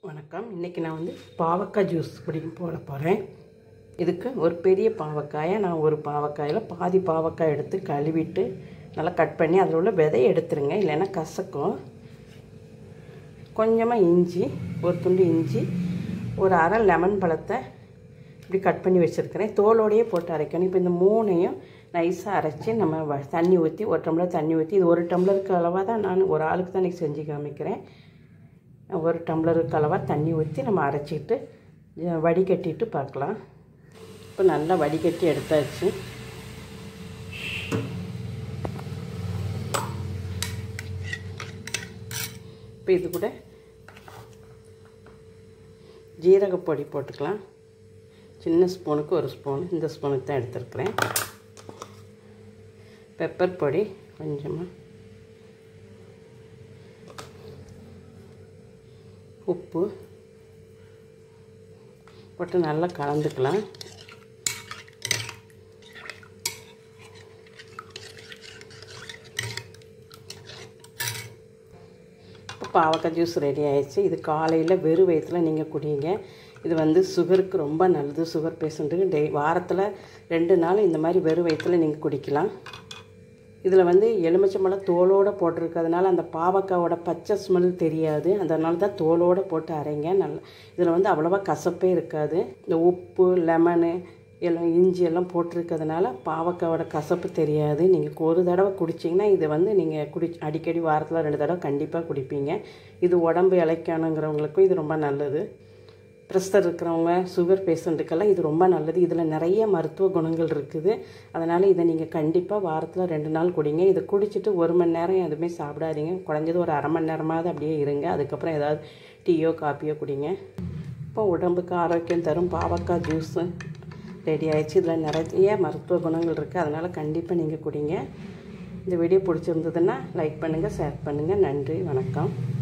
வணக்கம் இன்றைக்கி நான் வந்து பாவக்காய் ஜூஸ் குடிக்க போட போகிறேன் இதுக்கு ஒரு பெரிய பாவக்காயை நான் ஒரு பாவக்காயில் பாதி பாவக்காய் எடுத்து கழுவிட்டு நல்லா கட் பண்ணி அதில் உள்ள விதையை எடுத்துருங்க இல்லைன்னா கசக்கும் கொஞ்சமாக இஞ்சி ஒரு துண்டு இஞ்சி ஒரு அரை லெமன் பழத்தை இப்படி கட் பண்ணி வச்சுருக்கிறேன் தோலோடையே போட்டு அரைக்கணும் இப்போ இந்த மூணையும் நைஸாக அரைச்சி நம்ம வ- தண்ணி ஊற்றி ஒரு டம்ளர் தண்ணி ஊற்றி இது ஒரு டம்ளருக்கு அளவாக தான் நான் ஒரு ஆளுக்கு தான் இன்றைக்கி செஞ்சு காமிக்கிறேன் ஒரு டம்ளருக்கு அளவாக தண்ணி ஊற்றி நம்ம அரைச்சிட்டு அஹ், வடிகட்டிட்டு பார்க்கலாம் இப்போ நல்லா வடிகட்டி எடுத்தாச்சு இப்போ இது கூட ஜீரகப்பொடி போட்டுக்கலாம் சின்ன ஸ்பூனுக்கு ஒரு ஸ்பூன் இந்த ஸ்பூனுக்கு தான் எடுத்துருக்குறேன் பெப்பர் பொடி கொஞ்சமாக உப்பு போட்டு நல்லா கலந்துக்கலாம் இப்போ பாவக்காய் ஜூஸ் ரெடி ஆயிடுச்சு இது காலையில் வெறும் வயிற்றில் நீங்கள் குடிங்க இது வந்து சுகருக்கு ரொம்ப நல்லது சுகர் பேஷண்ட்டுக்கு டெய் வாரத்தில் ரெண்டு நாள் இந்த மாதிரி வெறும் வயிற்றில் நீங்கள் குடிக்கலாம் இதில் வந்து எலுமிச்சம்பழம் தோலோடு போட்டிருக்கிறதுனால அந்த பாவக்காவோட பச்சை ஸ்மெல் தெரியாது அதனால தான் தோலோடு போட்டு அரைங்க நல்லா இதில் வந்து அவ்வளோவா கசப்பே இருக்காது இந்த உப்பு லெமனு எல்லாம் இஞ்சி எல்லாம் போட்டிருக்கிறதுனால பாவக்காவோட கசப்பு தெரியாது நீங்கள் ஒரு தடவை குடிச்சிங்கன்னா இதை வந்து நீங்கள் குடி அடிக்கடி வாரத்தில் ரெண்டு தடவை கண்டிப்பாக குடிப்பீங்க இது உடம்பு இளைக்கணுங்கிறவங்களுக்கும் இது ரொம்ப நல்லது ப்ரெஷர் இருக்கிறவங்க சுகர் பேஷண்ட்டுக்கெல்லாம் இது ரொம்ப நல்லது இதில் நிறைய மருத்துவ குணங்கள் இருக்குது அதனால் இதை நீங்கள் கண்டிப்பாக வாரத்தில் ரெண்டு நாள் குடிங்க இதை குடிச்சிட்டு ஒரு மணி நேரம் எதுவுமே சாப்பிடாதீங்க குறைஞ்சது ஒரு அரை மணி நேரமாவது அப்படியே இருங்க அதுக்கப்புறம் ஏதாவது டீயோ காப்பியோ குடிங்க இப்போ உடம்புக்கு ஆரோக்கியம் தரும் பாவக்காய் ஜூஸு ரெடி ஆயிடுச்சு இதில் நிறைய மருத்துவ குணங்கள் இருக்குது அதனால் கண்டிப்பாக நீங்கள் குடிங்க இந்த வீடியோ பிடிச்சிருந்ததுன்னா லைக் பண்ணுங்கள் ஷேர் பண்ணுங்கள் நன்றி வணக்கம்